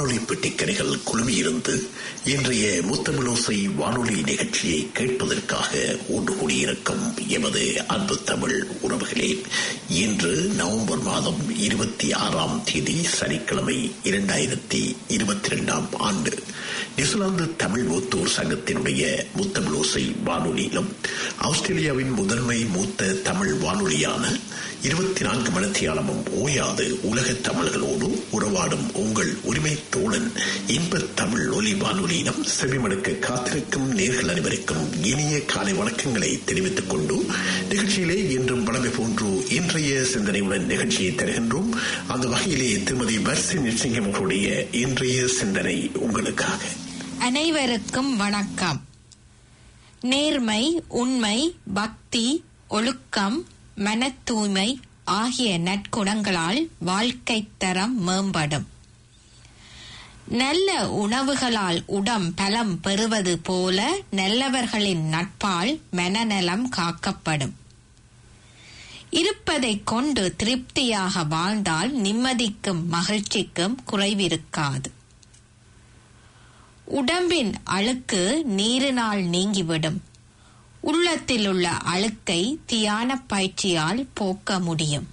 வானொலி பெட்டிக்கரைகள் குழுமியிருந்து இன்றைய முத்தமிழோசை வானொலி நிகழ்ச்சியை கேட்பதற்காக ஒன்று கூடியிருக்கும் எமது அன்பு தமிழ் உறவுகளே இன்று நவம்பர் மாதம் இருபத்தி ஆறாம் தேதி சனிக்கிழமை இரண்டாயிரத்தி இருபத்தி இரண்டாம் ஆண்டு நியூசிலாந்து தமிழ் மூத்தோர் சங்கத்தினுடைய முத்தமிழோசை வானொலியிலும் ஆஸ்திரேலியாவின் முதன்மை மூத்த தமிழ் வானொலியான இருபத்தி நான்கு மணித்தியாலமும் ஓயாது உலக தமிழர்களோடு உறவாடும் உங்கள் உரிமை தோழன் இன்ப தமிழ் ஒலி வானொலியிலும் செவிமடுக்க காத்திருக்கும் நேர்கள் அனைவருக்கும் இனிய காலை வணக்கங்களை தெரிவித்துக் கொண்டு நிகழ்ச்சியிலே இன்றும் வளமை போன்று இன்றைய சிந்தனையுடன் நிகழ்ச்சியை தருகின்றோம் அந்த வகையிலே திருமதி வர்சி நிச்சயம் அவர்களுடைய இன்றைய சிந்தனை உங்களுக்காக அனைவருக்கும் வணக்கம் நேர்மை உண்மை பக்தி ஒழுக்கம் மன தூய்மை ஆகிய நற்குணங்களால் வாழ்க்கை தரம் மேம்படும் நல்ல உணவுகளால் உடம் பலம் பெறுவது போல நல்லவர்களின் நட்பால் மனநலம் காக்கப்படும் இருப்பதைக் கொண்டு திருப்தியாக வாழ்ந்தால் நிம்மதிக்கும் மகிழ்ச்சிக்கும் குறைவிருக்காது உடம்பின் அழுக்கு நீரினால் நீங்கிவிடும் உள்ளத்தில் உள்ள அழுக்கை தியான பயிற்சியால் போக்க முடியும்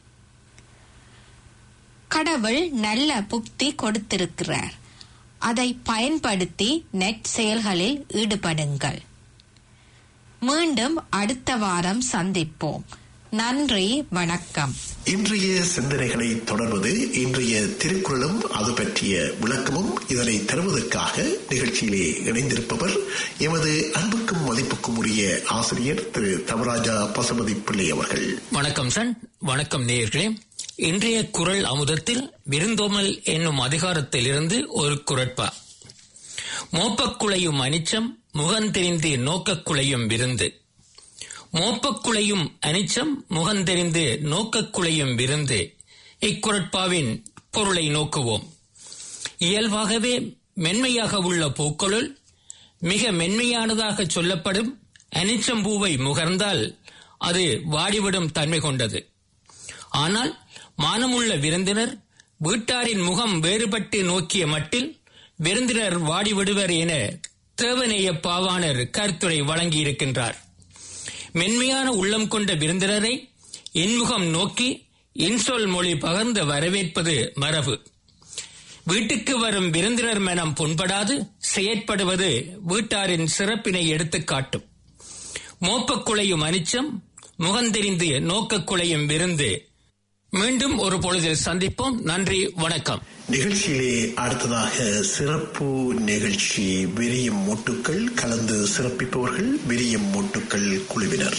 கடவுள் நல்ல புக்தி கொடுத்திருக்கிறார் அதை பயன்படுத்தி நெட் செயல்களில் ஈடுபடுங்கள் மீண்டும் அடுத்த வாரம் சந்திப்போம் நன்றி வணக்கம் இன்றைய சிந்தனைகளை தொடர்வது இன்றைய திருக்குறளும் அது பற்றிய விளக்கமும் இதனை தருவதற்காக நிகழ்ச்சியிலே இணைந்திருப்பவர் எமது அன்புக்கும் மதிப்புக்கும் உரிய ஆசிரியர் திரு தவராஜா பசுபதி பிள்ளை அவர்கள் வணக்கம் சன் வணக்கம் நேயர்களே இன்றைய குரல் அமுதத்தில் விருந்தோமல் என்னும் அதிகாரத்திலிருந்து ஒரு குரட்பா மோப்பக்குலையும் அனிச்சம் முகந்தெரிந்து நோக்கக்குலையும் விருந்து மோப்பக்குலையும் அனிச்சம் முகந்தெரிந்து நோக்கக்குலையும் விருந்து இக்குரட்பாவின் பொருளை நோக்குவோம் இயல்பாகவே மென்மையாக உள்ள பூக்களுள் மிக மென்மையானதாக சொல்லப்படும் அனிச்சம்பூவை முகர்ந்தால் அது வாடிவிடும் தன்மை கொண்டது ஆனால் மானமுள்ள விருந்தினர் வீட்டாரின் முகம் வேறுபட்டு நோக்கிய மட்டில் விருந்தினர் வாடிவிடுவர் என தேவநேய பாவாணர் கருத்துரை வழங்கியிருக்கின்றார் மென்மையான உள்ளம் கொண்ட விருந்தினரை இன்முகம் நோக்கி இன்சொல் மொழி பகர்ந்து வரவேற்பது மரபு வீட்டுக்கு வரும் விருந்தினர் மனம் புண்படாது செயற்படுவது வீட்டாரின் சிறப்பினை எடுத்துக் காட்டும் மோப்பக்குலையும் அனிச்சம் முகந்தெரிந்து நோக்கக்குலையும் விருந்து மீண்டும் ஒரு பொழுதில் சந்திப்போம் நன்றி வணக்கம் நிகழ்ச்சியிலே அடுத்ததாக சிறப்பு நிகழ்ச்சி விரியும் மொட்டுக்கள் கலந்து சிறப்பிப்பவர்கள் விரியும் மொட்டுக்கள் குழுவினர்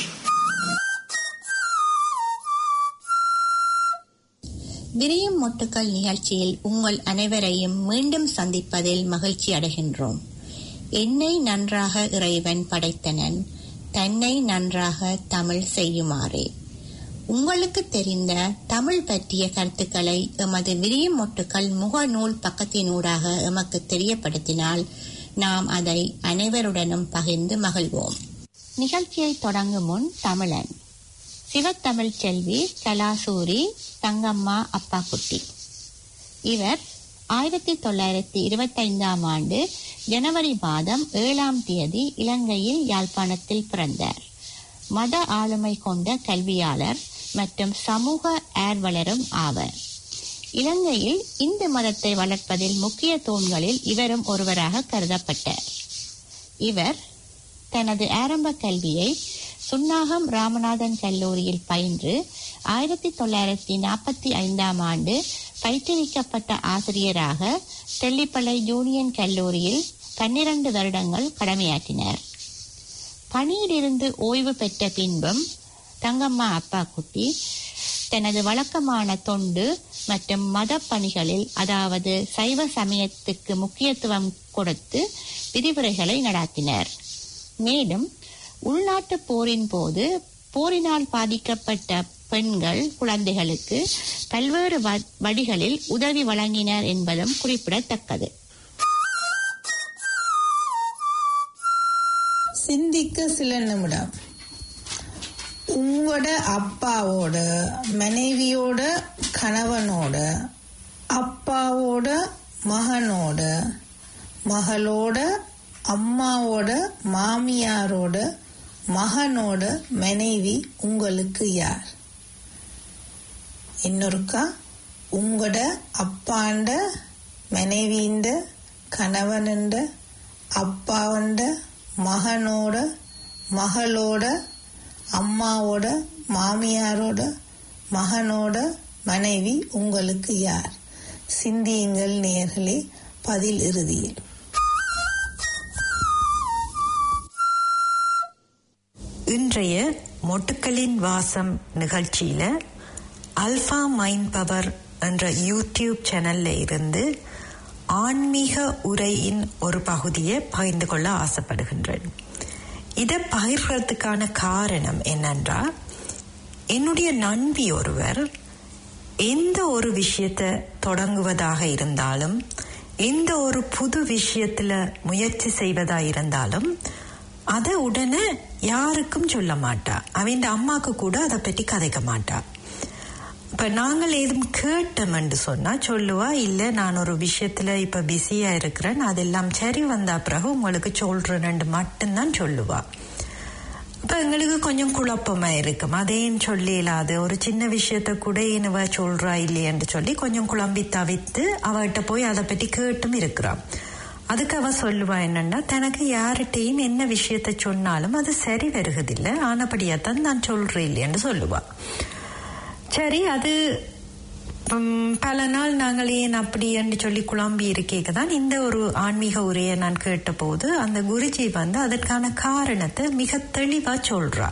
விரியும் மொட்டுக்கள் நிகழ்ச்சியில் உங்கள் அனைவரையும் மீண்டும் சந்திப்பதில் மகிழ்ச்சி அடைகின்றோம் என்னை நன்றாக இறைவன் படைத்தனன் தன்னை நன்றாக தமிழ் செய்யுமாறே உங்களுக்கு தெரிந்த தமிழ் பற்றிய கருத்துக்களை எமது விரியும் மொட்டுக்கள் முகநூல் பக்கத்தினூடாக எமக்கு தெரியப்படுத்தினால் நாம் அதை அனைவருடனும் பகிர்ந்து மகிழ்வோம் நிகழ்ச்சியை தொடங்கும் முன் தமிழன் சிவத்தமிழ் செல்வி கலாசூரி தங்கம்மா அப்பா குட்டி இவர் ஆயிரத்தி தொள்ளாயிரத்தி இருபத்தைந்தாம் ஆண்டு ஜனவரி மாதம் ஏழாம் தேதி இலங்கையில் யாழ்ப்பாணத்தில் பிறந்தார் மத ஆளுமை கொண்ட கல்வியாளர் மற்றும் சமூக ஆர்வலரும் ஆவர் இலங்கையில் இந்து மதத்தை வளர்ப்பதில் முக்கிய தூண்களில் இவரும் ஒருவராக கருதப்பட்டார் இவர் தனது ஆரம்ப கல்வியை சுன்னாகம் ராமநாதன் கல்லூரியில் பயின்று ஆயிரத்தி தொள்ளாயிரத்தி நாற்பத்தி ஐந்தாம் ஆண்டு பயிற்றுவிக்கப்பட்ட ஆசிரியராக தெல்லிப்பளை யூனியன் கல்லூரியில் பன்னிரண்டு வருடங்கள் கடமையாற்றினார் பணியிலிருந்து ஓய்வு பெற்ற பின்பும் தங்கம்மா அப்பா குட்டி தனது வழக்கமான தொண்டு மற்றும் மத பணிகளில் அதாவது சைவ சமயத்துக்கு முக்கியத்துவம் கொடுத்து விரிவுரைகளை நடாத்தினர் மேலும் உள்நாட்டு போரின் போது போரினால் பாதிக்கப்பட்ட பெண்கள் குழந்தைகளுக்கு பல்வேறு வ- வழிகளில் உதவி வழங்கினர் என்பதும் குறிப்பிடத்தக்கது சிந்திக்க சில நிமிடம் உங்களோட அப்பாவோட மனைவியோட கணவனோட அப்பாவோட மகனோட மகளோட அம்மாவோட மாமியாரோட மகனோட மனைவி உங்களுக்கு யார் இன்னொருக்கா உங்களோட அப்பாண்ட மனைவிண்ட கணவனுண்ட அப்பாவுண்ட மகனோட மகளோட அம்மாவோட மாமியாரோட மகனோட மனைவி உங்களுக்கு யார் சிந்தியுங்கள் நேர்களே பதில் இறுதியில் இன்றைய மொட்டுக்களின் வாசம் நிகழ்ச்சியில அல்ஃபா மைண்ட் பவர் என்ற யூடியூப் சேனல்ல இருந்து ஆன்மீக உரையின் ஒரு பகுதியை பகிர்ந்து கொள்ள ஆசைப்படுகின்றேன் இதை பகிர்றதுக்கான காரணம் என்னென்றால் என்னுடைய நண்பி ஒருவர் எந்த ஒரு விஷயத்தை தொடங்குவதாக இருந்தாலும் எந்த ஒரு புது விஷயத்துல முயற்சி செய்வதா இருந்தாலும் அதை உடனே யாருக்கும் சொல்ல மாட்டா அவன் அம்மாக்கு கூட அதை பற்றி கதைக்க மாட்டா இப்ப நாங்கள் ஏதும் கேட்டோம் என்று சொன்னா சொல்லுவா இல்ல நான் ஒரு விஷயத்துல இப்ப பிஸியா இருக்கிறேன் அதெல்லாம் சரி வந்தா பிறகு உங்களுக்கு சொல்றேன்னு மட்டும்தான் சொல்லுவா இப்ப எங்களுக்கு கொஞ்சம் குழப்பமா இருக்கும் அதேன்னு சொல்லலாது ஒரு சின்ன விஷயத்த கூட இனவ சொல்றா இல்லையென்று சொல்லி கொஞ்சம் குழம்பி தவித்து அவகிட்ட போய் அதை பற்றி கேட்டும் இருக்கிறான் அதுக்கு அவ சொல்லுவா என்னன்னா தனக்கு யார்கிட்டையும் என்ன விஷயத்த சொன்னாலும் அது சரி வருகிறதில்ல ஆனபடியாத்தான் நான் சொல்றேன் இல்லையென்று சொல்லுவா சரி அது உம், பல நாள் நாங்கள் ஏன் அப்படி என்று சொல்லி குழம்பி இருக்கேக்க தான் இந்த ஒரு ஆன்மீக உரையை நான் கேட்டபோது அந்த குருஜி வந்து அதற்கான காரணத்தை மிக தெளிவா சொல்றா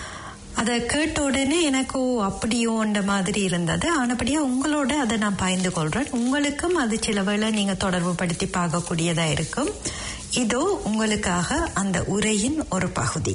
அதை கேட்ட உடனே எனக்கு ஓ அப்படியோன்ற மாதிரி இருந்தது ஆனபடியா உங்களோட அதை நான் பயந்து கொள்றேன் உங்களுக்கும் அது சில வேளை நீங்க தொடர்பு படுத்தி பார்க்கக்கூடியதா இருக்கும் இதோ உங்களுக்காக அந்த உரையின் ஒரு பகுதி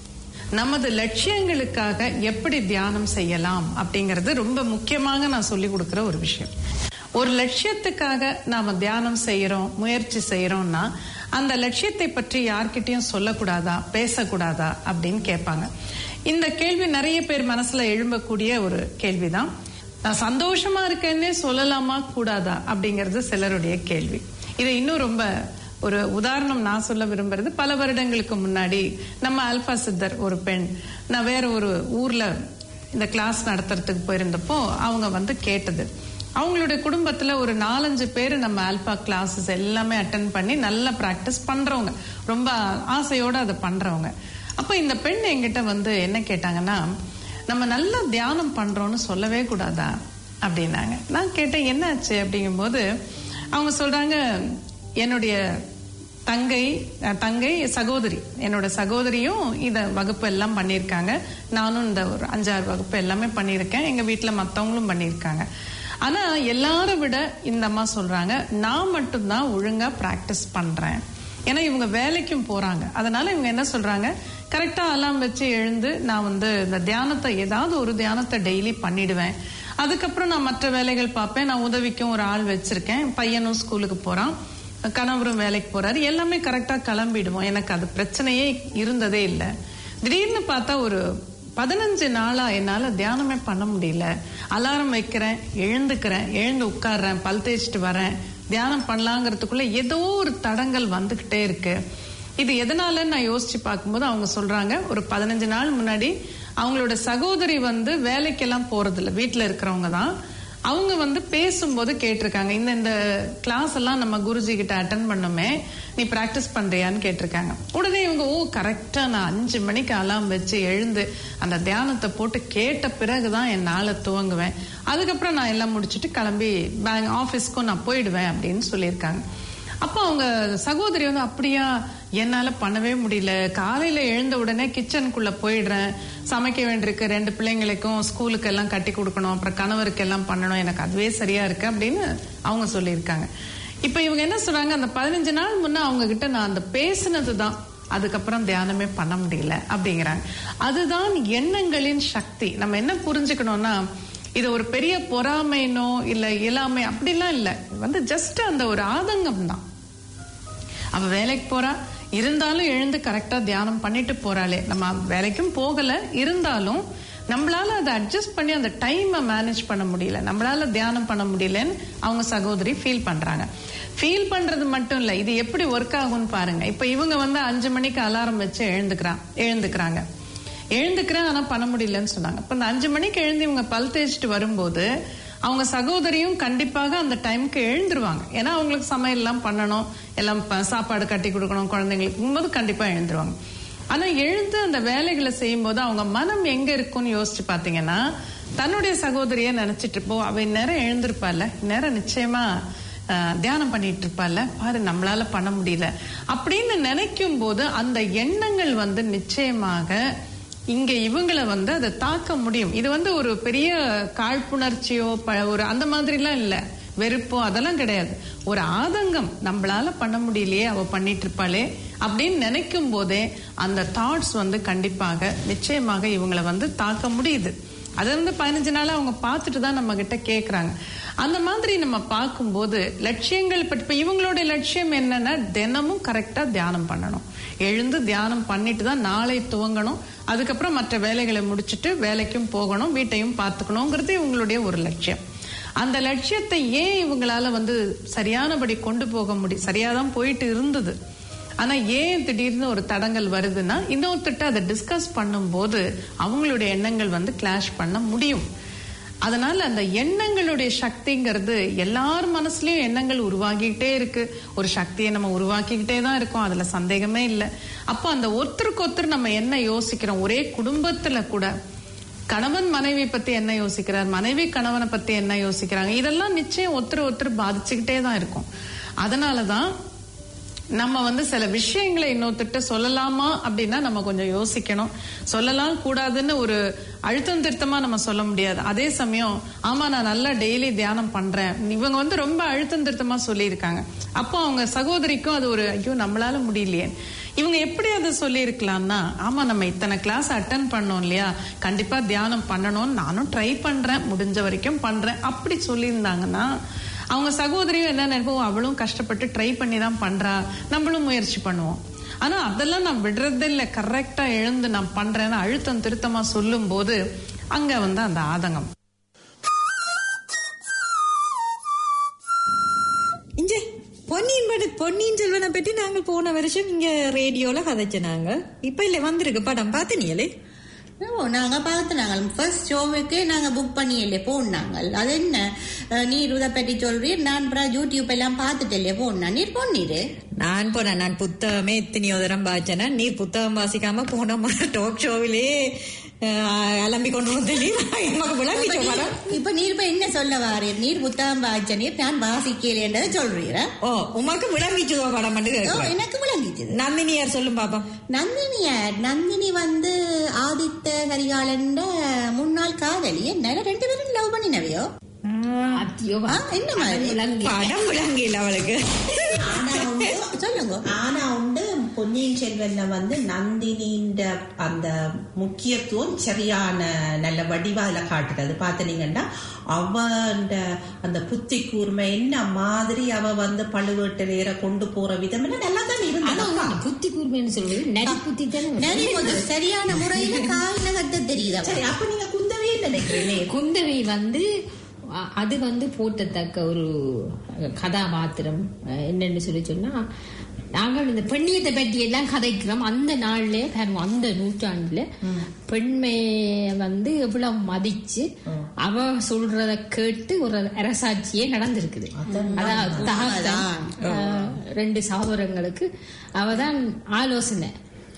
நமது லட்சியங்களுக்காக எப்படி தியானம் செய்யலாம் அப்படிங்கிறது ரொம்ப முக்கியமாக நான் சொல்லி கொடுக்கிற ஒரு விஷயம் ஒரு லட்சியத்துக்காக நாம தியானம் செய்யறோம் முயற்சி செய்யறோம்னா அந்த லட்சியத்தை பற்றி யார்கிட்டயும் சொல்லக்கூடாதா பேசக்கூடாதா அப்படின்னு கேட்பாங்க இந்த கேள்வி நிறைய பேர் மனசுல எழும்பக்கூடிய ஒரு கேள்விதான் நான் சந்தோஷமா இருக்கேன்னே சொல்லலாமா கூடாதா அப்படிங்கிறது சிலருடைய கேள்வி இதை இன்னும் ரொம்ப ஒரு உதாரணம் நான் சொல்ல விரும்புறது பல வருடங்களுக்கு முன்னாடி நம்ம அல்பா சித்தர் ஒரு பெண் நான் வேற ஒரு ஊர்ல இந்த கிளாஸ் நடத்துறதுக்கு போயிருந்தப்போ அவங்க வந்து கேட்டது அவங்களுடைய குடும்பத்துல ஒரு நாலஞ்சு பேர் நம்ம ஆல்பா கிளாஸஸ் எல்லாமே அட்டன் பண்ணி நல்லா பிராக்டிஸ் பண்றவங்க ரொம்ப ஆசையோட அதை பண்றவங்க அப்ப இந்த பெண் என்கிட்ட வந்து என்ன கேட்டாங்கன்னா நம்ம நல்லா தியானம் பண்றோம்னு சொல்லவே கூடாதா அப்படின்னாங்க நான் கேட்டேன் என்னாச்சு அப்படிங்கும்போது அவங்க சொல்றாங்க என்னுடைய தங்கை அஹ், தங்கை சகோதரி என்னோட சகோதரியும் இத வகுப்பு எல்லாம் பண்ணியிருக்காங்க நானும் இந்த ஒரு அஞ்சாறு வகுப்பு எல்லாமே பண்ணியிருக்கேன் எங்க வீட்டுல மத்தவங்களும் பண்ணியிருக்காங்க ஆனா எல்லாரும் விட இந்த அம்மா சொல்றாங்க நான் மட்டும்தான் ஒழுங்கா பிராக்டிஸ் பண்றேன் ஏன்னா இவங்க வேலைக்கும் போறாங்க அதனால இவங்க என்ன சொல்றாங்க கரெக்டா அலாம் வச்சு எழுந்து நான் வந்து இந்த தியானத்தை ஏதாவது ஒரு தியானத்தை டெய்லி பண்ணிடுவேன் அதுக்கப்புறம் நான் மற்ற வேலைகள் பார்ப்பேன் நான் உதவிக்கும் ஒரு ஆள் வச்சிருக்கேன் பையனும் ஸ்கூலுக்கு போறான் கணவரும் வேலைக்கு போறாரு எல்லாமே கரெக்டா கிளம்பிடுவோம் எனக்கு அது பிரச்சனையே இருந்ததே இல்லை திடீர்னு பார்த்தா ஒரு பதினஞ்சு நாளா என்னால தியானமே பண்ண முடியல அலாரம் வைக்கிறேன் எழுந்துக்கிறேன் எழுந்து உட்கார்றேன் பல் தேய்ச்சிட்டு வரேன் தியானம் பண்ணலாங்கிறதுக்குள்ள ஏதோ ஒரு தடங்கள் வந்துகிட்டே இருக்கு இது எதனால நான் யோசிச்சு பார்க்கும்போது அவங்க சொல்றாங்க ஒரு பதினஞ்சு நாள் முன்னாடி அவங்களோட சகோதரி வந்து வேலைக்கெல்லாம் போறதில்ல வீட்டுல இருக்கிறவங்க தான் அவங்க வந்து பேசும்போது கேட்டிருக்காங்க இந்த இந்த கிளாஸ் எல்லாம் நம்ம குருஜி கிட்ட அட்டன் பண்ணோமே நீ பிராக்டிஸ் பண்றியான்னு கேட்டிருக்காங்க உடனே இவங்க ஓ கரெக்டா நான் அஞ்சு மணிக்கு அலாம் வச்சு எழுந்து அந்த தியானத்தை போட்டு கேட்ட பிறகுதான் என் நாளை துவங்குவேன் அதுக்கப்புறம் நான் எல்லாம் முடிச்சுட்டு கிளம்பி பேங்க் ஆபீஸ்க்கும் நான் போயிடுவேன் அப்படின்னு சொல்லியிருக்காங்க அப்போ அவங்க சகோதரி வந்து அப்படியா என்னால பண்ணவே முடியல காலையில எழுந்த உடனே கிச்சனுக்குள்ள போயிடுறேன் சமைக்க வேண்டியிருக்கு ரெண்டு பிள்ளைங்களுக்கும் ஸ்கூலுக்கு எல்லாம் கட்டி கொடுக்கணும் அப்புறம் கணவருக்கு எல்லாம் பண்ணணும் எனக்கு அதுவே சரியா இருக்கு அப்படின்னு அவங்க சொல்லியிருக்காங்க இப்ப இவங்க என்ன சொல்றாங்க அந்த பதினஞ்சு நாள் முன்ன அவங்க கிட்ட நான் அந்த பேசினது தான் அதுக்கப்புறம் தியானமே பண்ண முடியல அப்படிங்கிறாங்க அதுதான் எண்ணங்களின் சக்தி நம்ம என்ன புரிஞ்சுக்கணும்னா இது ஒரு பெரிய பொறாமைனோ இல்ல இயலாமை அப்படிலாம் இல்ல இது வந்து ஜஸ்ட் அந்த ஒரு ஆதங்கம் தான் அவ வேலைக்கு போறா இருந்தாலும் எழுந்து கரெக்டா தியானம் பண்ணிட்டு போறாளே நம்ம வேலைக்கும் போகல இருந்தாலும் நம்மளால அதை அட்ஜஸ்ட் பண்ணி அந்த டைமை மேனேஜ் பண்ண முடியல நம்மளால தியானம் பண்ண முடியலன்னு அவங்க சகோதரி ஃபீல் பண்றாங்க ஃபீல் பண்றது மட்டும் இல்ல இது எப்படி ஒர்க் ஆகும்னு பாருங்க இப்ப இவங்க வந்து அஞ்சு மணிக்கு அலாரம் வச்சு எழுந்துக்கிறான் எழுந்துக்கிறாங்க எழுந்துக்கிறேன் ஆனா பண்ண முடியலன்னு சொன்னாங்க இப்ப இந்த அஞ்சு மணிக்கு எழுந்து இவங்க பல் தேய்ச்சிட்டு வரும்போது அவங்க சகோதரியும் கண்டிப்பாக அந்த டைம்க்கு எழுந்துருவாங்க ஏன்னா அவங்களுக்கு சமையல் எல்லாம் பண்ணணும் எல்லாம் ப- சாப்பாடு கட்டி கொடுக்கணும் குழந்தைங்களுக்கு போது கண்டிப்பா எழுந்துருவாங்க ஆனா எழுந்து அந்த வேலைகளை செய்யும்போது அவங்க மனம் எங்க இருக்கும்னு யோசிச்சு பாத்தீங்கன்னா தன்னுடைய சகோதரிய நினைச்சிட்டு இருப்போ அவ இந்நேரம் எழுந்திருப்பால இந்நேரம் நிச்சயமா அஹ், தியானம் பண்ணிட்டு இருப்பால பாரு நம்மளால பண்ண முடியல அப்படின்னு நினைக்கும் போது அந்த எண்ணங்கள் வந்து நிச்சயமாக இங்க இவங்களை வந்து அதை தாக்க முடியும் இது வந்து ஒரு பெரிய காழ்ப்புணர்ச்சியோ ப- ஒரு அந்த மாதிரிலாம் இல்ல வெறுப்போ அதெல்லாம் கிடையாது ஒரு ஆதங்கம் நம்மளால பண்ண முடியலையே அவ பண்ணிட்டு இருப்பாளே அப்படின்னு நினைக்கும் போதே அந்த தாட்ஸ் வந்து கண்டிப்பாக நிச்சயமாக இவங்களை வந்து தாக்க முடியுது அது வந்து பதினஞ்சு நாளா அவங்க பார்த்துட்டு தான் நம்ம கிட்ட கேக்குறாங்க அந்த மாதிரி நம்ம பார்க்கும்போது லட்சியங்கள் பற்றி இப்ப இவங்களுடைய லட்சியம் என்னன்னா தினமும் கரெக்டா தியானம் பண்ணணும் எழுந்து தியானம் பண்ணிட்டு தான் நாளை துவங்கணும் அதுக்கப்புறம் மற்ற வேலைகளை முடிச்சிட்டு வேலைக்கும் போகணும் வீட்டையும் பார்த்துக்கணுங்கிறது இவங்களுடைய ஒரு லட்சியம் அந்த லட்சியத்தை ஏன் இவங்களால வந்து சரியானபடி கொண்டு போக முடியும் சரியாதான் போயிட்டு இருந்தது ஆனா ஏன் திடீர்னு ஒரு தடங்கல் வருதுன்னா இன்னொருத்திட்ட அதை டிஸ்கஸ் பண்ணும்போது அவங்களுடைய எண்ணங்கள் வந்து கிளாஷ் பண்ண முடியும் அதனால அந்த எண்ணங்களுடைய சக்திங்கிறது எல்லார் மனசுலயும் எண்ணங்கள் உருவாகிக்கிட்டே இருக்கு ஒரு சக்தியை நம்ம உருவாக்கிக்கிட்டே தான் இருக்கோம் அதுல சந்தேகமே இல்லை அப்போ அந்த ஒருத்தருக்கு ஒருத்தர் நம்ம என்ன யோசிக்கிறோம் ஒரே குடும்பத்துல கூட கணவன் மனைவி பத்தி என்ன யோசிக்கிறார் மனைவி கணவனை பத்தி என்ன யோசிக்கிறாங்க இதெல்லாம் நிச்சயம் ஒருத்தர் ஒருத்தர் பாதிச்சுக்கிட்டே தான் இருக்கும் அதனாலதான் நம்ம வந்து சில விஷயங்களை இன்னொருத்திட்ட சொல்லலாமா அப்படின்னா நம்ம கொஞ்சம் யோசிக்கணும் சொல்லலாம் கூடாதுன்னு ஒரு அழுத்தம் திருத்தமா நம்ம சொல்ல முடியாது அதே சமயம் ஆமா நான் நல்லா டெய்லி தியானம் பண்றேன் இவங்க வந்து ரொம்ப அழுத்தம் திருத்தமா சொல்லியிருக்காங்க அப்போ அவங்க சகோதரிக்கும் அது ஒரு ஐயோ நம்மளால முடியலையே இவங்க எப்படி அதை சொல்லியிருக்கலாம்னா ஆமா நம்ம இத்தனை கிளாஸ் அட்டன் பண்ணோம் இல்லையா கண்டிப்பா தியானம் பண்ணணும்னு நானும் ட்ரை பண்றேன் முடிஞ்ச வரைக்கும் பண்றேன் அப்படி சொல்லியிருந்தாங்கன்னா அவங்க சகோதரியும் என்ன நினைப்போம் அவளும் கஷ்டப்பட்டு ட்ரை பண்ணி தான் பண்றா நம்மளும் முயற்சி பண்ணுவோம் ஆனா அதெல்லாம் நான் விடுறதே இல்ல கரெக்டா எழுந்து நான் பண்றேன்னு அழுத்தம் திருத்தமா சொல்லும் போது அங்க வந்து அந்த ஆதங்கம் இங்க பொன்னியின் பட பொன்னியின் செல்வனை பற்றி நாங்கள் போன வருஷம் இங்க ரேடியோல கதைச்சனாங்க இப்ப இல்ல வந்திருக்கு படம் பாத்தீங்களே ஓ நாங்க பார்த்து நாங்கள் ஃபர்ஸ்ட் ஷோவுக்கு நாங்க புக் பண்ணியல்லே போனாங்க அது என்ன அஹ், நீர் இதை பற்றி சொல்றீர் நான் அப்புறம் யூடியூப் எல்லாம் பார்த்துட்டே போனா நீர் பொன்னீரு நான் போனேன் நான் புத்தகமே எத்தனையோ தரம் வாச்சேனா நீ புத்தகம் வாசிக்காம போன டாக் ஷோவிலே அலம்பி கொண்டு வந்து எமக்கு விளங்கி சொல்லுறேன் இப்ப நீர் இப்ப என்ன சொல்ல வாரீர் நீர் புத்தகம் வாய்ச்ச நீர் நான் வாசிக்கலைன்றதை சொல்றீரா ஓ உமக்கு விளங்கிச்சு படம் ஓ, கேட்கிறேன் எனக்கு விளங்கிச்சது நந்தினியார் சொல்லும் பாப்போம் நந்தினி யார்? நந்தினி வந்து ஆதித்த கரிகாலன் முன்னாள் காதலி என்ன ரெண்டு பேரும் லவ் பண்ணினவையோ ஆ, என்ன மாதிரி படம் விளங்கில அவளுக்கு ஆனா உண்டு சொல்லுங்க ஆனா உண்டு பொன்னியின் செல்வன்ல வந்து நந்தினின்ற அந்த முக்கியத்துவம் சரியான நல்ல வடிவால காட்டுறது பாத்தீங்கன்னா அவ அந்த புத்தி கூர்மை என்ன மாதிரி அவ வந்து பழுவேட்டு நேர கொண்டு போற விதம் எல்லாம் நல்லா தான் இருந்தா புத்தி கூர்மைன்னு சொல்றது நரி புத்தி தானே நரி முதல் சரியான முறையில கால்ல கட்ட தெரியுதா சரி அப்ப நீங்க குந்தவே நினைக்கிறேன் குந்தவை வந்து அ- அது வந்து போட்டத்தக்க ஒரு கதாபாத்திரம் அஹ், என்னன்னு சொல்லி சொன்னா நாங்கள் இந்த பெண்ணியத்தை பற்றி எல்லாம் கதைக்கிறோம் அந்த நாள்ல பாருங்க அந்த நூற்றாண்டுல பெண்மைய வந்து எவ்வளவு மதிச்சு அவ சொல்றத கேட்டு ஒரு அரசாட்சியே நடந்திருக்குது அதாவது தாத்தன், அஹ், ரெண்டு சகோதரங்களுக்கு அவதான் ஆலோசனை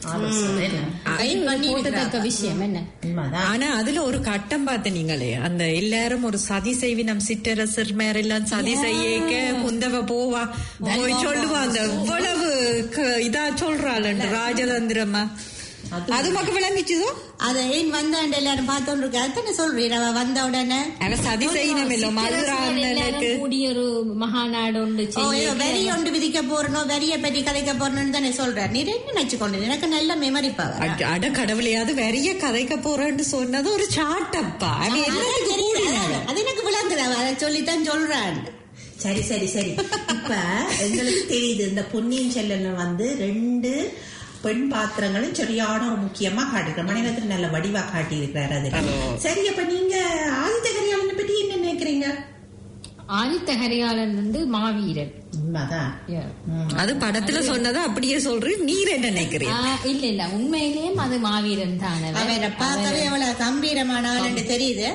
அது போட்டத்தக்க விஷயம் என்ன உண்மைதான் ஆனா அதுல ஒரு கட்டம் பார்த்த நீங்களே அந்த எல்லாரும் ஒரு சதி செய்வி நம் சிற்றரசர் மேரெல்லாம் சதி செய்யக்க குந்தவ போவா போய் சொல்லுவா அந்த இவ்வளவு க- இதா சொல்றாள் ராஜதந்திரமா அது மக்கள் விளங்கிச்சுதோ அத ஏன் வந்தாண்டு எல்லாரும் பார்த்தோன்னு இருக்கு அதுதானே சொல்றீர் அவ வந்த உடனே அவ சதி செய்யணும் இல்ல மதுராந்தனுக்கு எல்லாரும் கூடி ஒரு மகாநாடு ஒன்று ஓ ஏதோ செய்ய வெறி ஒன்று விதிக்க போறணும் வெறிய பற்றி கதைக்க போறணும்னு தானே சொல்றார் நீர் என்ன நினைச்சு கொண்டு எனக்கு நல்ல மெமரி பவர் அட- அட கடவுளையாவது வெறிய கதைக்க போறேன்னு சொன்னது ஒரு சாட்டப்பா அவ என்னத்துக்கு கூடினாள்? அது எனக்கு விளங்குது அவ அதை சொல்லித்தான் சொல்றான் சரி சரி சரி இப்ப எங்களுக்கு தெரியுது இந்த பொன்னியின் செல்வன் வந்து ரெண்டு பெண் பாத்திரங்களும் சரியான ஒரு முக்கியமா காட்டிருக்க மணிரத்னம் நல்ல வடிவா காட்டி இருக்கிறாரு அது சரி அப்ப நீங்க ஆதித்த கரிகாலனை பற்றி என்ன நினைக்கிறீங்க ஆதித்த கரிகாலன் வந்து மாவீரன் உண்மைதான் Yeah. அது படத்துல சொன்னதை அப்படியே சொல்றேன் நீர் என்ன நினைக்கிறீங்க ஆ, இல்ல இல்ல உண்மையிலேயும் அது மாவீரன் தான் அவர். அவரை பார்க்கவே எவ்வளவு கம்பீரமான ஆளுன்னு தெரியுது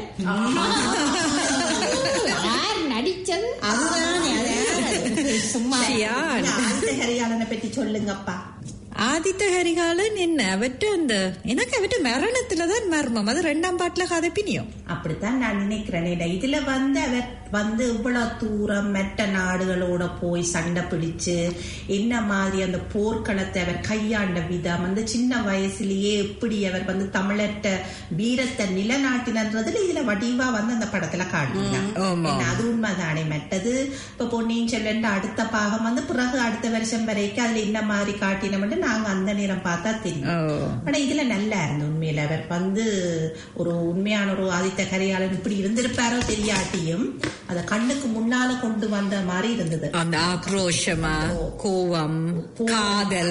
யார் நடிச்சது அதுதானே அது யாரு? சும்மா ஷியான். ஆதித்த கரிகாலனை பற்றி சொல்லுங்கப்பா ஆதித்த ஹரிகாலன் என்ன அவற்ற அந்த எனக்கு அவற்ற மரணத்துலதான் மர்மம் அது ரெண்டாம் பாட்டுல கதை பினியும் அப்படித்தான் நான் நினைக்கிறேன் ஏன்னா இதுல வந்து அவர் வந்து இவ்வளவு தூரம் மெட்ட நாடுகளோட போய் சண்டை பிடிச்சு என்ன மாதிரி அந்த போர்க்களத்தை அவர் கையாண்ட விதம் அந்த சின்ன வயசுலயே எப்படி அவர் வந்து தமிழர்ட்ட வீரத்தை நிலநாட்டினன்றதுல இதுல வடிவா வந்து அந்த படத்துல காட்டினார் ஆமா. ஏன்னா அது உண்மைதானே மெட்டது இப்ப பொன்னியின் செல்வன் அடுத்த பாகம் வந்து பிறகு அடுத்த வருஷம் வரைக்கும் அதுல என்ன மாதிரி காட்டினோம்னு நாங்க அந்த நேரம் பார்த்தா தெரியும் ஆனா இதுல நல்லா இருந்து உண்மையில அவர் வந்து ஒரு உண்மையான ஒரு ஆதித்த கரிகாலன் இப்படி இருந்திருப்பாரோ தெரியாட்டியும் அத கண்ணுக்கு முன்னால கொண்டு வந்த மாதிரி இருந்தது அந்த ஆக்ரோஷமா கோவம் காதல்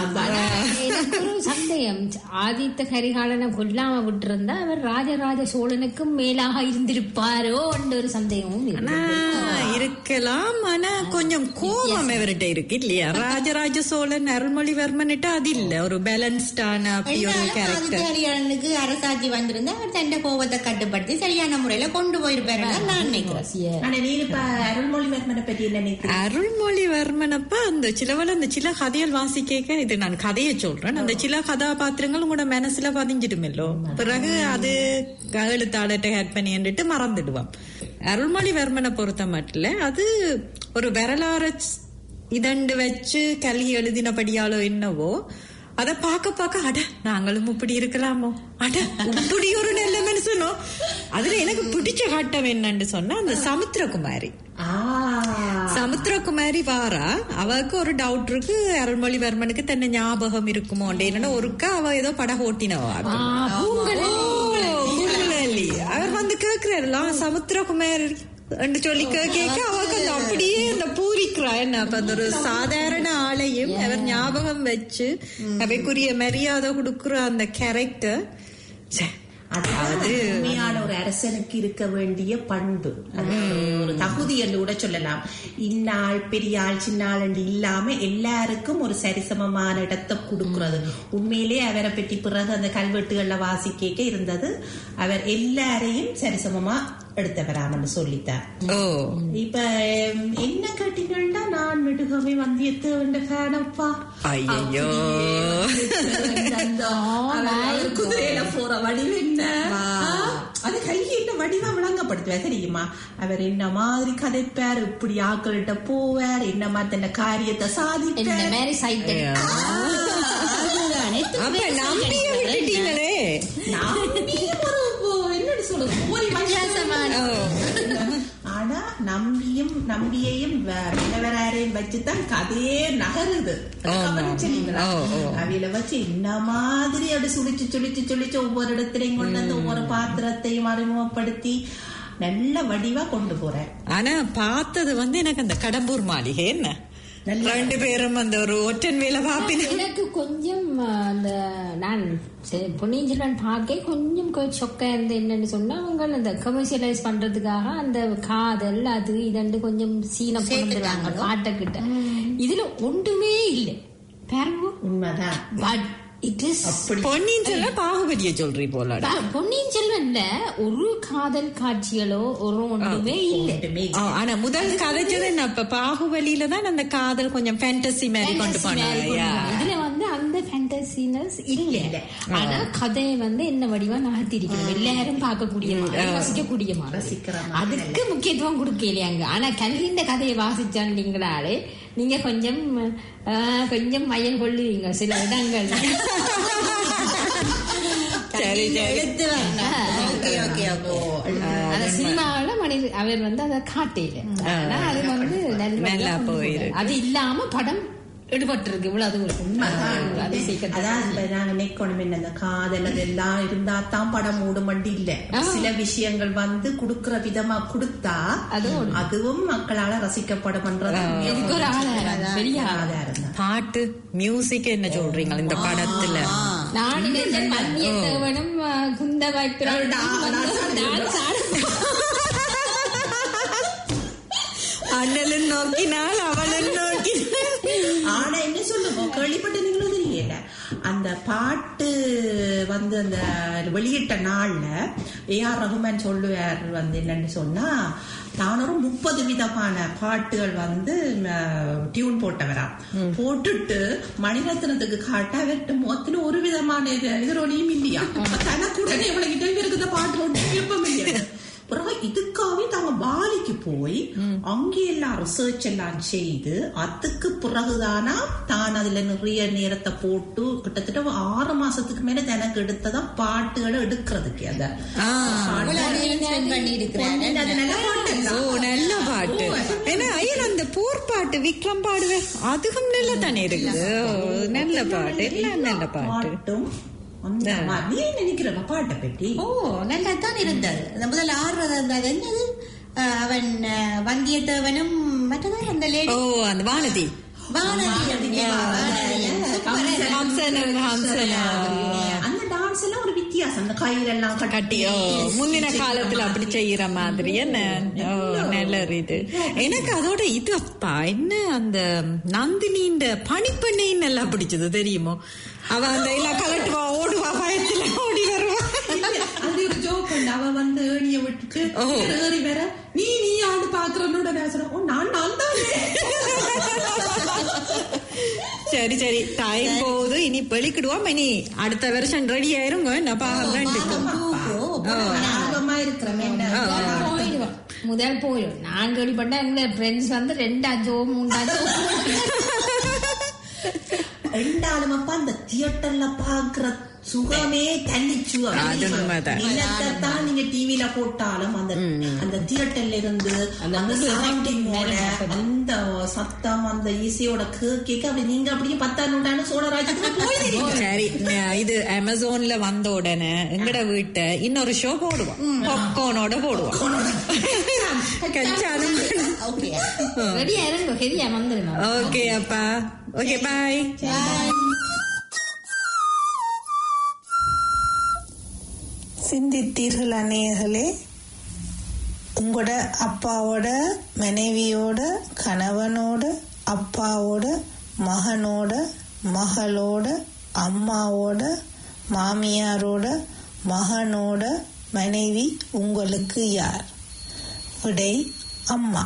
எனக்கு ஒரு சந்தேகம் ஆதித்த கரிகாலனை கொல்லாம விட்டிருந்தா அவர் ராஜராஜ சோழனுக்கும் மேலாக இருந்திருப்பாரோ என்ற ஒரு சந்தேகமும் இருக்கு. ஆனா, இருக்கலாம் ஆனா கொஞ்சம் கோபம் இவர்கிட்ட இருக்கு இல்லையா ராஜராஜ சோழன் அருள்மொழிவர்மன்கிட்ட அது இல்ல ஒரு பேலன்ஸ்டான அப்படி ஒரு இருந்தாலும் கேரக்டர் ஆதித்யாரியனுக்கு அரசாட்சி வந்திருந்தா அவர் தன் கோபத்தை கட்டுப்படுத்தி சரியான முறையில கொண்டு போயிருப்பாரு நான் நினைக்கிறேன் Yeah. ஆனா நீ இப்ப அருள்மொழிவர்மனை பற்றி என்ன நினைக்கிறீங்க அருள்மொழிவர்மனப்ப அந்த சிலவள அந்த சில கதைகள் வாசிக்க இது நான் கதையை சொல்றேன் அந்த சில கதாபாத்திரங்கள் உங்களோட மனசுல பதிஞ்சிடுமில்லோ பிறகு அது எழுத்தாளர்கிட்ட ஹேட் பண்ணிட்டு மறந்துடுவான் அருள்மொழிவர்மனை பொறுத்த மட்டும் அது ஒரு வரலாறு இதண்டு வச்சு கல்வி எழுதினபடியாலோ என்னவோ அத பார்க்க பார்க்க அட நாங்களும் இப்படி இருக்கலாமோ அட இப்படி ஒரு நல்ல மனுஷனோ அதுல எனக்கு பிடிச்ச கட்டம் என்னன்னு சொன்னா அந்த சமுத்திரகுமாரி ஆ சமுத்திரகுமாரி வாரா அவருக்கு ஒரு டவுட் இருக்கு அருள்மொழிவர்மனுக்கு தன்னை ஞாபகம் இருக்குமோ என்னன்னா ஒருக்கா அவ ஏதோ படகு ஓட்டினவா ஆ, பூங்குழலி. பூங்குழலி. அவர் வந்து கேக்குறாருலாம் சமுத்திரகுமாரி என்று சொல்லி கேட்க அவருக்கு அந்த அப்படியே அந்த பூரிக்கிறா என்ன அப்ப அந்த ஒரு சாதாரண ஆளையும் அவர் ஞாபகம் வச்சு அவைக்குரிய மரியாதை கொடுக்குற அந்த கேரக்டர் அது உண்மையான ஒரு அரசனுக்கு இருக்க வேண்டிய பண்பு அது ஒரு தகுதி என்று கூட சொல்லலாம் இன்னாள் பெரியாள் சின்னாள் என்று இல்லாம எல்லாருக்கும் ஒரு சரிசமமான இடத்தை கொடுக்கிறது உண்மையிலே அவரை பற்றி பிறகு அந்த கல்வெட்டுகள்ல வாசிக்க இருந்தது அவர் எல்லாரையும் சரிசமமா எடுத்தவராமன்னு சொல்லித்தார் ஓ இப்ப உம், என்ன கேட்டீங்கன்னா நான் நெடுகவே வந்தியத்தேவன் ஃபேனப்பா ஐயையோ. குதிரையில போற வடிவு என்ன ஆ, அது கையிட்ட வடிவா விளங்கப்படுத்துவார் தெரியுமா அவர் என்ன மாதிரி கதைப்பார் இப்படி ஆக்கள்கிட்ட போவார் என்ன மாதிரி தன்னை காரியத்தை இந்த சாதிப்பார் மாதிரி சைட் அதுதானே அப்ப நம்பிய விட்டுட்டீங்களே நம்பியும் ஒரு ஒரு என்னன்னு சொல்றது ஒரு வித்தியாசமான ஆனா நம்பியும் நம்பியையும் வ- நிலவராரையும் வச்சுதான் கதையே நகருது அது ஆமா. கவனிச்சீங்களா? ஓ, ஓ. அவையில வச்சு இந்த மாதிரி அப்படி சுழிச்சு சுழிச்சு சுழிச்சு ஒவ்வொரு இடத்துலையும் கொண்டு வந்து ஒவ்வொரு பாத்திரத்தையும் அறிமுகப்படுத்தி நல்ல வடிவா கொண்டு போறேன் ஆனா பார்த்தது வந்து எனக்கு அந்த கடம்பூர் மாளிகை என்ன ரெண்டு பேரும் அந்த ஒரு ஒற்றன் வேலை பாப்பின எனக்கு கொஞ்சம் ஆ, அந்த நான் சரி, பொன்னியின் செல்வன் பார்க்க கொஞ்சம் சொக்கா இருந்து என்னன்னு சொன்னா அவங்க அந்த கமர்ஷியலைஸ் பண்றதுக்காக அந்த காதல் அது இதண்டு கொஞ்சம் சீன கொண்டுறாங்க பாட்டை கிட்ட இதுல ஒன்றுமே இல்லை பாருங்க உண்மைதான் பட் இட் இஸ் பொன்னியின் செல்வ பாகுபலிய சொல்றீ போல பொன்னியின் செல்வன்ல ஒரு காதல் காட்சிகளோ ஒரு ஒன்றுமே இல்லை ஒன்றுமே ஆ, ஆனா முதல் கதைச்சது என்ன இப்ப பாகுபலியில தான் அந்த காதல் கொஞ்சம் ஃபேண்டசி மாதிரி கொண்டு Fantasy மாதிரி கொண்டு போனாங்க போனாங்க. இதுல வந்து அந்த ஃபேண்டசினஸ் இல்ல ஆனா கதையை வந்து என்ன வடிவா நகர்த்திருக்கணும் எல்லாரும் பார்க்கக்கூடிய மாதிரி ரசிக்கக்கூடிய மாதிரி ரசிக்கிற மாதிரி அதுக்கு முக்கியத்துவம் கொடுக்கலையாங்க ஆனா கல்விஇந்த கதையை வாசிச்சாண்டீங்களாலே நீங்க கொஞ்சம் ஆ, கொஞ்சம் மயம் கொள்ளுவீங்க சில இடங்கள் சரி சரி எடுத்து ஓகே ஓகே ஓகே அந்த சினிமாவில மனித அவர் வந்து அதை காட்டையில ஆனா அது வந்து நல்லபடியா நல்லா கொண்டு போயிருக்கு. போறாரு. அது இல்லாம படம் எடுபட்டிருக்கு இவ்வளவு தூரம் அது சீக்கிரம் அதான் இப்ப நாங்க நிக்கணும் என்ன அந்த காதல் அதெல்லாம் இருந்தா தான் படம் மூடுமண்டி இல்ல சில விஷயங்கள் வந்து குடுக்கிற விதமா கொடுத்தா அதுவும் அதுவும் மக்களால ரசிக்கப்படும்ன்றது இதுக்கு ஒரு ஆதாரம் பெரிய ஆதாரம் ஆதாரம் தான் பாட்டு மியூசிக் என்ன சொல்றீங்க இந்த படத்துல நான் நினைச்சேன் வந்தியத்தேவனும் அஹ், குந்த வாய்ப்பிரான் அண்ணலும் நோக்கினால் அவளும் நோக்கினாள் ஆனா என்ன சொல்லுவோம் கேள்விப்பட்டு நீங்களும் தெரியல அந்த பாட்டு வந்து அந்த வெளியிட்ட நாள்ல ஏ ஆர் ரகுமான் சொல்லுவார் வந்து என்னன்னு சொன்னா நான் ஒரு முப்பது விதமான பாட்டுகள் வந்து டியூன் போட்டவரா போட்டுட்டு மணிரத்னத்துக்கு காட்ட அவர்கிட்ட மொத்தம் ஒரு விதமான இது எதிரொலியும் இல்லையா தனக்கு உடனே இவளுக்கிட்ட இவருக்கு இந்த பாட்டு ஒன்று விருப்பம் இல்லையா பிறகு இதுக்காகவே தாங்க பாலிக்கு போய் அங்கே எல்லாம் ரிசர்ச் எல்லாம் செய்து அதுக்கு பிறகுதானா தான் அதுல நிறைய நேரத்தை போட்டு கிட்டத்தட்ட ஒரு ஆறு மாசத்துக்கு மேல எனக்கு எடுத்ததா பாட்டுகளை எடுக்கிறதுக்கு அந்த spend பண்ணியிருக்கிறாரு. அது நல்ல பாட்டு ஓ நல்ல பாட்டு ஏன்னா ஐயன் அந்த போர் பாட்டு விக்ரம் பாடுவேன் அதுவும் நல்ல தானே இருக்குது ஓ, நல்ல பாட்டு எல்லாம் நல்ல பாட்டு பாட்டும் அந்த மாதிரி நீ நினைக்கிற பாட்டை பற்றி ஓ நல்லா தான் இருந்தது அந்த முதல்ல ஆடுறது அந்த அது என்னது அஹ், அவன் அஹ், வந்தியத்தேவனும் மற்றவர் அந்த லேடி ஓ அந்த வானதி வானதி ஹம்சனும் ஹம்சனும் அந்த டான்ஸ் எல்லாம் ஒரு வித்தியாசம் அந்த கையிலெல்லாம் கட்டி ஓ முந்தின காலத்துல அப்படி செய்யற மாதிரி என்ன ஓ நல்ல இது எனக்கு அதோட இது அப்பா என்ன அந்த நந்தினின்ற பனிப்பெண்ணையும் நல்லா பிடிச்சது தெரியுமோ அவ அந்த எல்லாம் கலட்டுவா ஓடுவா பயத்துல ஓடி வருவா அது ஒரு ஜோக் உண்டு அவ வந்து ஏணிய விட்டுட்டு ஓ. ஏறி வேற நீ நீ ஆடு பாக்குறனோட பேசுறேன் ஓ நான் நான் தான் சரி சரி டைம் போகுது இனி வெளிக்கிடுவோம் இனி அடுத்த வருஷம் ரெடி ஆயிருங்க நான் பாகம் ரெண்டுக்கும் ஆர்வமா இருக்கிறோம் என்ன போயிடுவோம் முதல் போயிடும் நான் கேள்விப்பட்டேன் எங்க ஃப்ரெண்ட்ஸ் வந்து ரெண்டாச்சோ மூண்டாச்சோ ரெண்டாலும் அப்பா அந்த தியேட்டர்ல பாக்குற சுகமே தன்னிச்சு அது உண்மைதான். தான் நீங்க டிவில போட்டாலும் அந்த அந்த தியேட்டர்ல இருந்து அந்த சரௌண்டிங்கோட அந்த சத்தம் அந்த இசையோட கேட்க அப்படி நீங்க அப்படியே பத்தாம் நூற்றாண்டு சோழராஜ்யத்துல போயிருக்கீங்க சரி ந- இது அமேசான்ல வந்த உடனே எங்கட வீட்டை இன்னொரு ஷோ போடுவோம் பாப்கார்னோட போடுவோம் கச்சாலும் ஓகே ரெடியா இருங்க ஹெரியா வந்துருங்க ஓகே அப்பா ஓகே பாய் சிந்தித்தீர்கள் அநேகர்களே உங்களோட அப்பாவோட மனைவியோட கணவனோட அப்பாவோட மகனோட மகளோட அம்மாவோட மாமியாரோட மகனோட மனைவி உங்களுக்கு யார் விடை அம்மா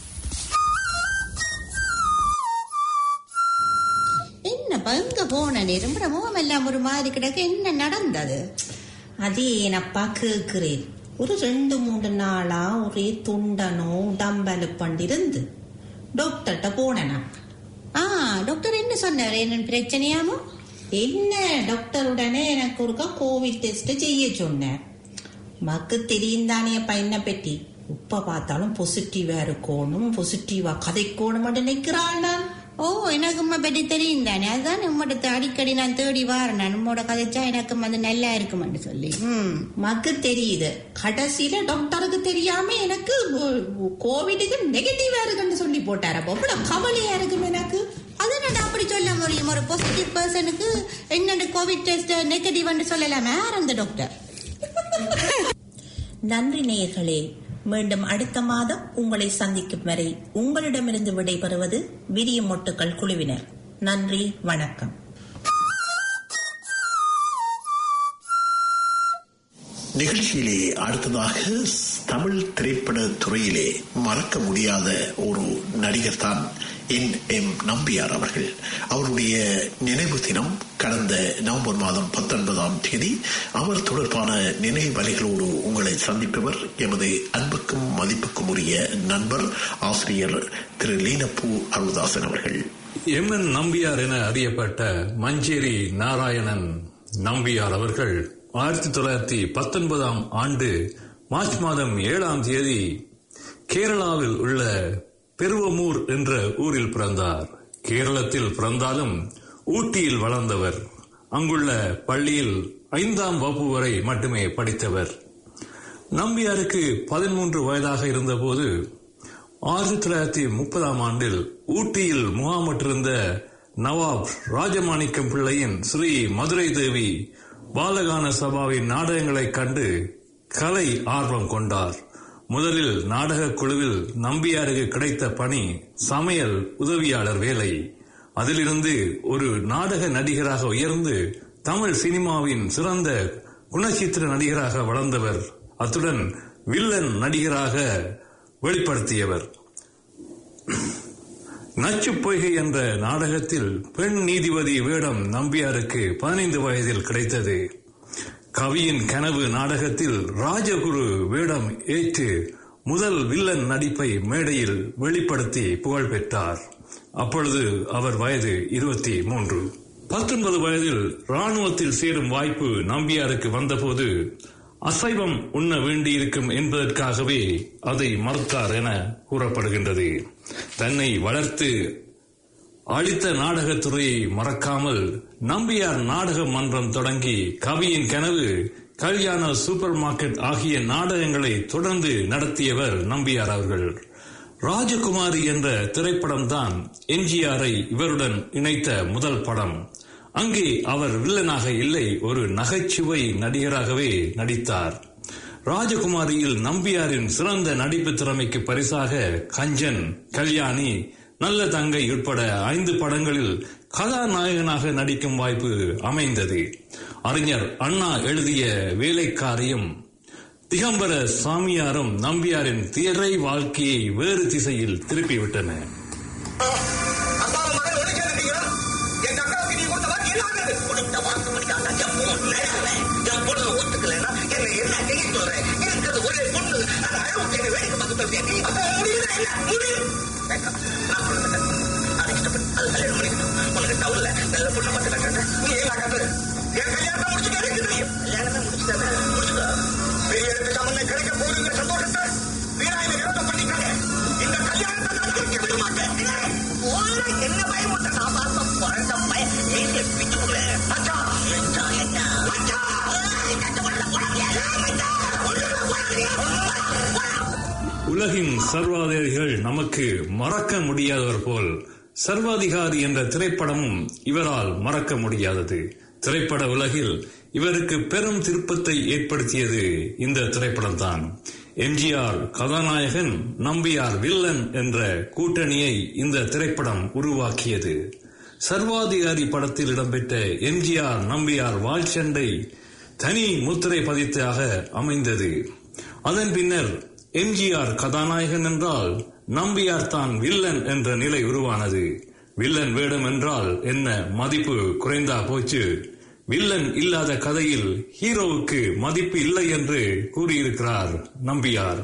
என்னப்பா எங்க போன ரொம்ப முகம் எல்லாம் ஒரு மாதிரி கிடக்கு என்ன நடந்தது அதே என்னப்பா கேக்குறேன் ஒரு ரெண்டு மூணு நாளா ஒரே துண்டனோ உடம்பலு பண்ணிருந்து டாக்டர்கிட்ட போனேனா ஆ டாக்டர் என்ன சொன்னாரு என்ன பிரச்சனையாமோ என்ன டாக்டர் உடனே எனக்கு ஒருக்கா கோவிட் டெஸ்ட் செய்ய சொன்னேன் மக்கு தெரியும் தானே அப்பா என்ன பற்றி இப்ப பார்த்தாலும் பாசிட்டிவா இருக்கணும் பாசிட்டிவா கதைக்கணும் நினைக்கிறாள் நான் ஓ எனக்கு உம்மை பற்றி தெரியும் தானே அதுதான் உம்மோட அடிக்கடி நான் தேடி வாரேன் உம்மோட கதைச்சா எனக்கு அது நல்லா இருக்குமென்னு சொல்லி ம் மக்கு தெரியுது கடைசியில டாக்டருக்கு தெரியாம எனக்கு கோவிடுக்கு நெகட்டிவா இருக்குன்னு சொல்லி போட்டாரு அப்ப அவ்வளவு கவலையா இருக்கும் எனக்கு அது என்னடா அப்படி சொல்ல முடியும் ஒரு பாசிட்டிவ் பர்சனுக்கு என்னென்ன கோவிட் டெஸ்ட் நெகட்டிவ்னு சொல்லலாமே யார் அந்த டாக்டர் நன்றி நேயர்களே மீண்டும் அடுத்த மாதம் உங்களை சந்திக்கும் வரை உங்களிடமிருந்து விடைபெறுவது விரிய மொட்டுக்கள் குழுவினர் நன்றி வணக்கம் நிகழ்ச்சியிலே அடுத்ததாக தமிழ் திரைப்பட துறையிலே மறக்க முடியாத ஒரு நடிகர் தான் என் எம் நம்பியார் அவர்கள் அவருடைய நினைவு தினம் கடந்த நவம்பர் மாதம் பத்தொன்பதாம் தேதி அவர் தொடர்பான நினைவலைகளோடு உங்களை சந்திப்பவர் எமது அன்புக்கும் மதிப்புக்கும் உரிய நண்பர் ஆசிரியர் திரு லீனப்பூ அருள்தாசன் அவர்கள் எம் என் நம்பியார் என அறியப்பட்ட மஞ்சேரி நாராயணன் நம்பியார் அவர்கள் ஆயிரத்தி தொள்ளாயிரத்தி பத்தொன்பதாம் ஆண்டு மார்ச் மாதம் ஏழாம் தேதி கேரளாவில் உள்ள பெருவமூர் என்ற ஊரில் பிறந்தார் கேரளத்தில் பிறந்தாலும் ஊட்டியில் வளர்ந்தவர் அங்குள்ள பள்ளியில் ஐந்தாம் வகுப்பு வரை மட்டுமே படித்தவர் நம்பியாருக்கு பதிமூன்று வயதாக இருந்தபோது ஆயிரத்தி தொள்ளாயிரத்தி முப்பதாம் ஆண்டில் ஊட்டியில் முகாமிட்டிருந்த நவாப் ராஜமாணிக்கம் பிள்ளையின் ஸ்ரீ மதுரை தேவி பாலகான சபாவின் நாடகங்களைக் கண்டு கலை ஆர்வம் கொண்டார் முதலில் நாடக குழுவில் நம்பியாருக்கு கிடைத்த பணி சமையல் உதவியாளர் வேலை அதிலிருந்து ஒரு நாடக நடிகராக உயர்ந்து தமிழ் சினிமாவின் சிறந்த குணச்சித்திர நடிகராக வளர்ந்தவர் அத்துடன் வில்லன் நடிகராக வெளிப்படுத்தியவர் நச்சுப் பொய்கை என்ற நாடகத்தில் பெண் நீதிபதி வேடம் நம்பியாருக்கு பதினைந்து வயதில் கிடைத்தது கவியின் கனவு நாடகத்தில் ராஜகுரு வேடம் ஏற்று முதல் வில்லன் நடிப்பை மேடையில் வெளிப்படுத்தி புகழ் பெற்றார் அப்பொழுது அவர் வயது இருபத்தி மூன்று பத்தொன்பது வயதில் ராணுவத்தில் சேரும் வாய்ப்பு நம்பியாருக்கு வந்தபோது அசைவம் உண்ண வேண்டியிருக்கும் என்பதற்காகவே அதை மறுத்தார் என கூறப்படுகின்றது தன்னை வளர்த்து அளித்த நாடகத்துறையை மறக்காமல் நம்பியார் நாடக மன்றம் தொடங்கி கவியின் கனவு கல்யாண சூப்பர் மார்க்கெட் ஆகிய நாடகங்களை தொடர்ந்து நடத்தியவர் நம்பியார் அவர்கள் ராஜகுமாரி என்ற திரைப்படம் தான் எம்ஜிஆரை இவருடன் இணைத்த முதல் படம் அங்கே அவர் வில்லனாக இல்லை ஒரு நகைச்சுவை நடிகராகவே நடித்தார் ராஜகுமாரியில் நம்பியாரின் சிறந்த நடிப்பு திறமைக்கு பரிசாக கஞ்சன் கல்யாணி நல்ல தங்கை உட்பட ஐந்து படங்களில் கதாநாயகனாக நடிக்கும் வாய்ப்பு அமைந்தது அறிஞர் அண்ணா எழுதிய வேலைக்காரியும் திகம்பர சாமியாரும் நம்பியாரின் திரை வாழ்க்கையை வேறு திசையில் திருப்பிவிட்டன உலகின் சர்வாதிகாரிகள் நமக்கு மறக்க முடியாதவர் போல் சர்வாதிகாரி என்ற திரைப்படமும் இவரால் மறக்க முடியாதது திரைப்பட உலகில் இவருக்கு பெரும் திருப்பத்தை ஏற்படுத்தியது இந்த திரைப்படம் தான் எம்ஜிஆர் கதாநாயகன் நம்பியார் வில்லன் என்ற கூட்டணியை இந்த திரைப்படம் உருவாக்கியது சர்வாதிகாரி படத்தில் இடம்பெற்ற எம்ஜிஆர் நம்பியார் வாழ்ச்சண்டை தனி முத்திரை பதித்தாக அமைந்தது அதன் பின்னர் எம்ஜிஆர் கதாநாயகன் என்றால் நம்பியார் தான் வில்லன் என்ற நிலை உருவானது வில்லன் வேடம் என்றால் என்ன மதிப்பு குறைந்தா போச்சு வில்லன் இல்லாத கதையில் ஹீரோவுக்கு மதிப்பு இல்லை என்று கூறியிருக்கிறார் நம்பியார்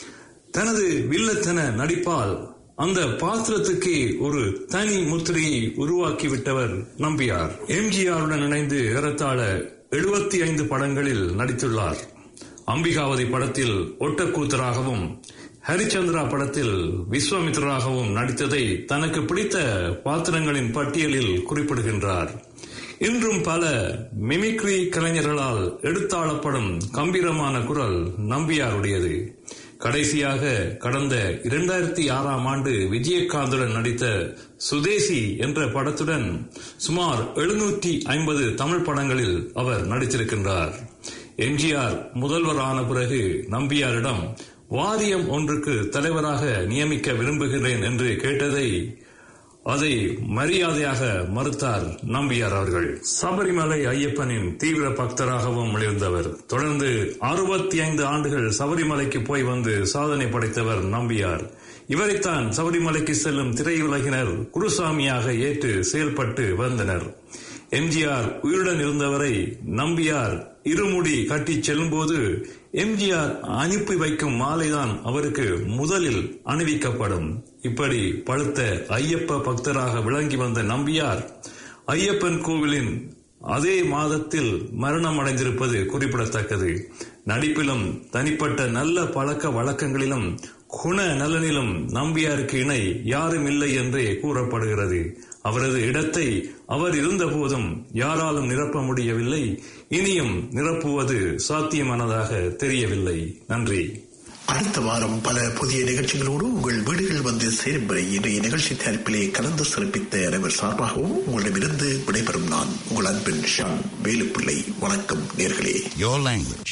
தனது வில்லத்தன நடிப்பால் அந்த பாத்திரத்துக்கு ஒரு தனி முத்திரையை உருவாக்கிவிட்டவர் நம்பியார் எம்ஜிஆருடன் இணைந்து ஏறத்தாழ எழுபத்தி ஐந்து படங்களில் நடித்துள்ளார் அம்பிகாவதி படத்தில் ஒட்டக்கூத்தராகவும் ஹரிச்சந்திரா படத்தில் விஸ்வாமித்ராகவும் நடித்ததை தனக்கு பிடித்த பாத்திரங்களின் பட்டியலில் குறிப்பிடுகின்றார் இன்றும் பல மிமிக்ரி கலைஞர்களால் எடுத்தாளப்படும் கம்பீரமான குரல் நம்பியாருடையது கடைசியாக கடந்த இரண்டாயிரத்தி ஆறாம் ஆண்டு விஜயகாந்துடன் நடித்த சுதேசி என்ற படத்துடன் சுமார் எழுநூற்றி ஐம்பது தமிழ் படங்களில் அவர் நடித்திருக்கின்றார் எம்ஜிஆர் முதல்வரான பிறகு நம்பியாரிடம் வாரியம் ஒன்றுக்கு தலைவராக நியமிக்க விரும்புகிறேன் என்று கேட்டதை அதை மரியாதையாக மறுத்தார் நம்பியார் அவர்கள் சபரிமலை ஐயப்பனின் தீவிர பக்தராகவும் இருந்தவர் தொடர்ந்து அறுபத்தி ஐந்து ஆண்டுகள் சபரிமலைக்கு போய் வந்து சாதனை படைத்தவர் நம்பியார் இவரைத்தான் சபரிமலைக்கு செல்லும் திரையுலகினர் குருசாமியாக ஏற்று செயல்பட்டு வந்தனர் எம்ஜிஆர் உயிருடன் இருந்தவரை நம்பியார் இருமுடி கட்டி செல்லும்போது எம்ஜிஆர் அனுப்பி வைக்கும் மாலைதான் அவருக்கு முதலில் அணிவிக்கப்படும் இப்படி பழுத்த ஐயப்ப பக்தராக விளங்கி வந்த நம்பியார் ஐயப்பன் கோவிலின் அதே மாதத்தில் மரணம் அடைந்திருப்பது குறிப்பிடத்தக்கது நடிப்பிலும் தனிப்பட்ட நல்ல பழக்க வழக்கங்களிலும் குண நலனிலும் நம்பியாருக்கு இணை யாரும் இல்லை என்றே கூறப்படுகிறது அவரது இடத்தை அவர் இருந்தபோதும் யாராலும் நிரப்ப முடியவில்லை இனியும் நிரப்புவது சாத்தியமானதாக தெரியவில்லை நன்றி அடுத்த வாரம் பல புதிய நிகழ்ச்சிகளோடு உங்கள் வீடுகள் வந்து சேரும் வரை இன்றைய நிகழ்ச்சி தயாரிப்பிலே கலந்து சிறப்பித்த அனைவர் சார்பாகவும் உங்களிடமிருந்து விடைபெறும் நான் உங்கள் அன்பின் ஷான் வேலுப்பிள்ளை வணக்கம் நேர்களே Your language.